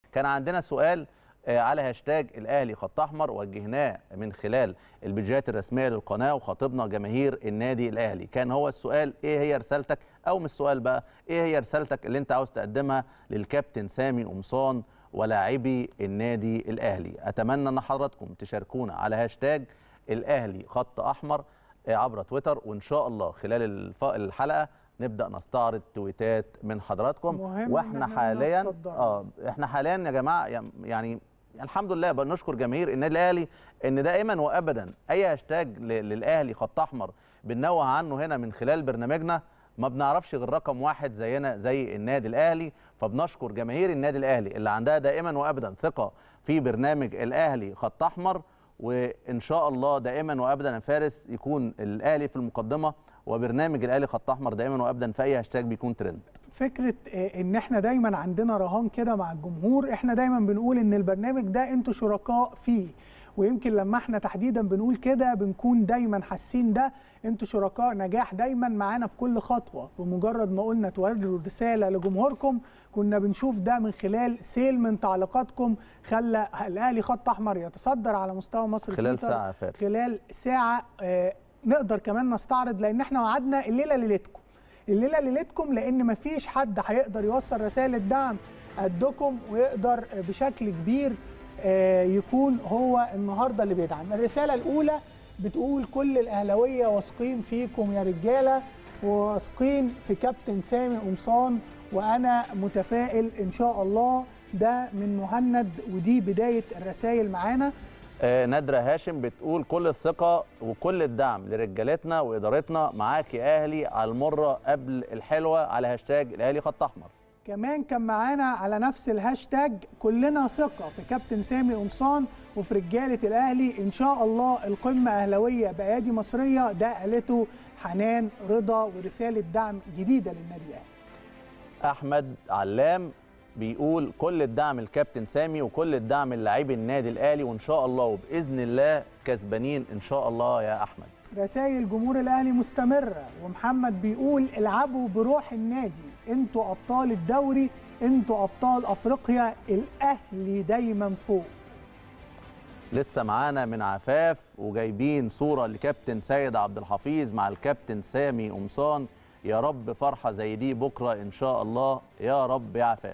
كان عندنا سؤال آه، على هاشتاج الاهلي خط احمر وجهناه من خلال البيجات الرسميه للقناه وخاطبنا جماهير النادي الاهلي كان هو السؤال ايه هي رسالتك او مش السؤال بقى ايه هي رسالتك اللي انت عاوز تقدمها للكابتن سامي قمصان ولاعبي النادي الاهلي اتمنى ان حضراتكم تشاركونا على هاشتاج الاهلي خط احمر آه، عبر تويتر وان شاء الله خلال الف- الحلقه نبدا نستعرض تويتات من حضراتكم مهم إن واحنا إحنا حاليا نتصدر. اه احنا حاليا يا جماعه يم- يعني الحمد لله بنشكر جماهير النادي الاهلي ان دائما وابدا اي هاشتاج ل- للاهلي خط احمر بننوه عنه هنا من خلال برنامجنا ما بنعرفش غير رقم واحد زينا زي النادي الاهلي فبنشكر جماهير النادي الاهلي اللي عندها دائما وابدا ثقه في برنامج الاهلي خط احمر وان شاء الله دائما وابدا يا فارس يكون الاهلي في المقدمه وبرنامج الاهلي خط احمر دائما وابدا في اي هاشتاج بيكون ترند فكره آه، ان احنا دايما عندنا رهان كده مع الجمهور احنا دايما بنقول ان البرنامج ده انتوا شركاء فيه ويمكن لما احنا تحديدا بنقول كده بنكون دايما حاسين ده انتوا شركاء نجاح دايما معانا في كل خطوه بمجرد ما قلنا توروا رساله لجمهوركم كنا بنشوف ده من خلال سيل من تعليقاتكم خلى الاهلي خط احمر يتصدر على مستوى مصر خلال تويتر ساعة يا فارس. خلال ساعه آه، نقدر كمان نستعرض لان احنا وعدنا الليله ليلتكم الليله ليلتكم لان مفيش حد هيقدر يوصل رسائل الدعم قدكم ويقدر بشكل كبير آه، يكون هو النهارده اللي بيدعم الرساله الاولى بتقول كل الاهلاويه واثقين فيكم يا رجاله واثقين في كابتن سامي قمصان وانا متفائل ان شاء الله ده من مهند ودي بدايه الرسائل معانا آه، نادرة هاشم بتقول كل الثقة وكل الدعم لرجالتنا وإدارتنا معاك يا أهلي على المرة قبل الحلوة على هاشتاج الأهلي خط أحمر كمان كان معانا على نفس الهاشتاج كلنا ثقة في كابتن سامي قمصان وفي رجالة الأهلي إن شاء الله القمة أهلوية بأيادي مصرية ده قالته حنان رضا ورسالة دعم جديدة للنادي الأهلي أحمد علام بيقول كل الدعم الكابتن سامي وكل الدعم للاعبي النادي الأهلي وإن شاء الله وبإذن الله كسبانين إن شاء الله يا أحمد رسائل جمهور الأهلي مستمرة ومحمد بيقول العبوا بروح النادي انتوا أبطال الدوري انتوا أبطال أفريقيا الأهلي دايما فوق لسه معانا من عفاف وجايبين صورة لكابتن سيد عبد الحفيظ مع الكابتن سامي قمصان يا رب فرحة زي دي بكرة إن شاء الله يا رب يا عفاف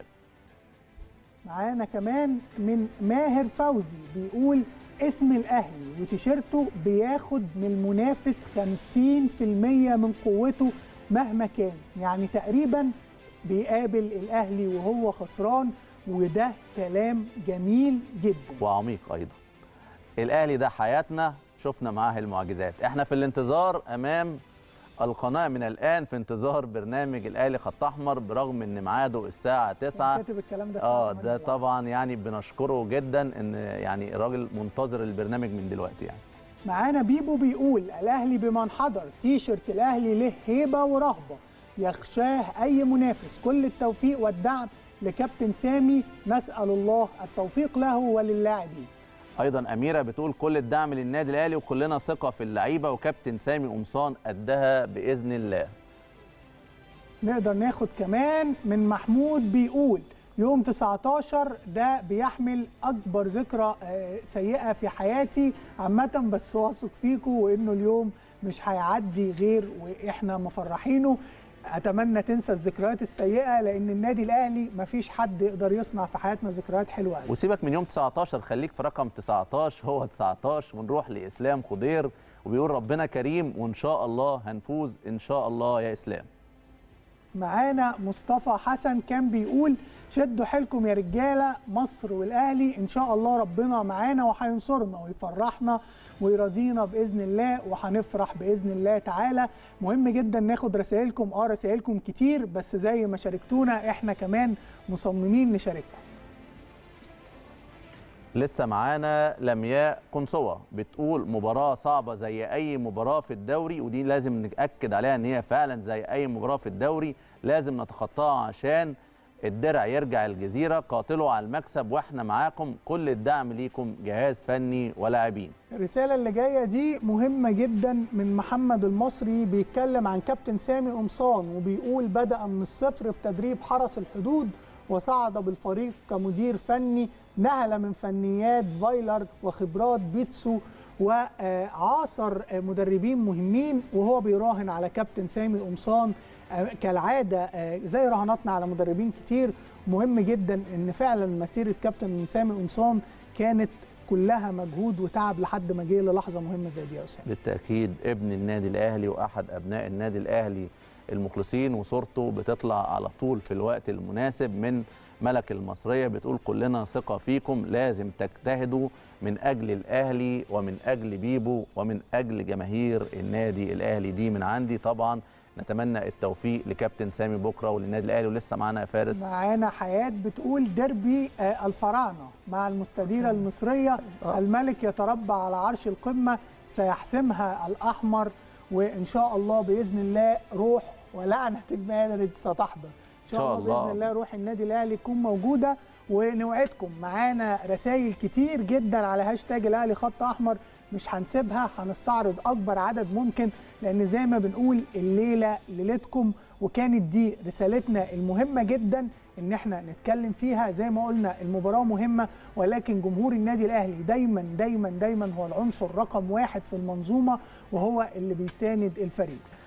معانا كمان من ماهر فوزي بيقول اسم الاهلي وتيشيرته بياخد من المنافس 50% من قوته مهما كان يعني تقريبا بيقابل الاهلي وهو خسران وده كلام جميل جدا وعميق ايضا الاهلي ده حياتنا شفنا معاه المعجزات احنا في الانتظار امام القناه من الان في انتظار برنامج الاهلي خط احمر برغم ان ميعاده الساعه 9 كاتب الكلام ده اه الساعة ده 8. طبعا يعني بنشكره جدا ان يعني الراجل منتظر البرنامج من دلوقتي يعني معانا بيبو بيقول الاهلي بمن حضر تيشرت الاهلي له هيبه ورهبه يخشاه اي منافس كل التوفيق والدعم لكابتن سامي نسال الله التوفيق له وللاعبين ايضا اميره بتقول كل الدعم للنادي الاهلي وكلنا ثقه في اللعيبه وكابتن سامي قمصان قدها باذن الله نقدر ناخد كمان من محمود بيقول يوم 19 ده بيحمل اكبر ذكرى آه، سيئه في حياتي عامه بس واثق فيكم وانه اليوم مش هيعدي غير واحنا مفرحينه اتمنى تنسى الذكريات السيئه لان النادي الاهلي مفيش حد يقدر يصنع في حياتنا ذكريات حلوه قوي وسيبك من يوم 19 خليك في رقم 19 هو 19 ونروح لاسلام خضير وبيقول ربنا كريم وان شاء الله هنفوز ان شاء الله يا اسلام معانا مصطفى حسن كان بيقول شدوا حيلكم يا رجاله مصر والاهلي ان شاء الله ربنا معانا وهينصرنا ويفرحنا ويرضينا باذن الله وهنفرح باذن الله تعالى مهم جدا ناخد رسائلكم اه رسائلكم كتير بس زي ما شاركتونا احنا كمان مصممين نشارككم لسه معانا لمياء قنصوة بتقول مباراة صعبة زي أي مباراة في الدوري ودي لازم نأكد عليها إن هي فعلا زي أي مباراة في الدوري لازم نتخطاها عشان الدرع يرجع الجزيرة قاتلوا على المكسب وإحنا معاكم كل الدعم ليكم جهاز فني ولاعبين الرسالة اللي جاية دي مهمة جدا من محمد المصري بيتكلم عن كابتن سامي قمصان وبيقول بدأ من الصفر بتدريب حرس الحدود وصعد بالفريق كمدير فني نهل من فنيات فايلر وخبرات بيتسو وعاصر مدربين مهمين وهو بيراهن على كابتن سامي قمصان كالعاده زي رهاناتنا على مدربين كتير مهم جدا ان فعلا مسيره كابتن سامي قمصان كانت كلها مجهود وتعب لحد ما جه للحظه مهمه زي دي يا اسامه بالتاكيد ابن النادي الاهلي واحد ابناء النادي الاهلي المخلصين وصورته بتطلع على طول في الوقت المناسب من ملك المصريه بتقول كلنا ثقه فيكم لازم تجتهدوا من اجل الاهلي ومن اجل بيبو ومن اجل جماهير النادي الاهلي دي من عندي طبعا نتمنى التوفيق لكابتن سامي بكره وللنادي الاهلي ولسه معانا يا فارس معانا حياه بتقول ديربي الفراعنه مع المستديره المصريه الملك يتربع على عرش القمه سيحسمها الاحمر وان شاء الله باذن الله روح ولعنه المارد ستحضر ان شاء الله باذن الله روح النادي الاهلي تكون موجوده ونوعدكم معانا رسائل كتير جدا على هاشتاج الاهلي خط احمر مش هنسيبها هنستعرض اكبر عدد ممكن لان زي ما بنقول الليله ليلتكم وكانت دي رسالتنا المهمه جدا ان احنا نتكلم فيها زي ما قلنا المباراه مهمه ولكن جمهور النادي الاهلي دايما دايما دايما هو العنصر رقم واحد في المنظومه وهو اللي بيساند الفريق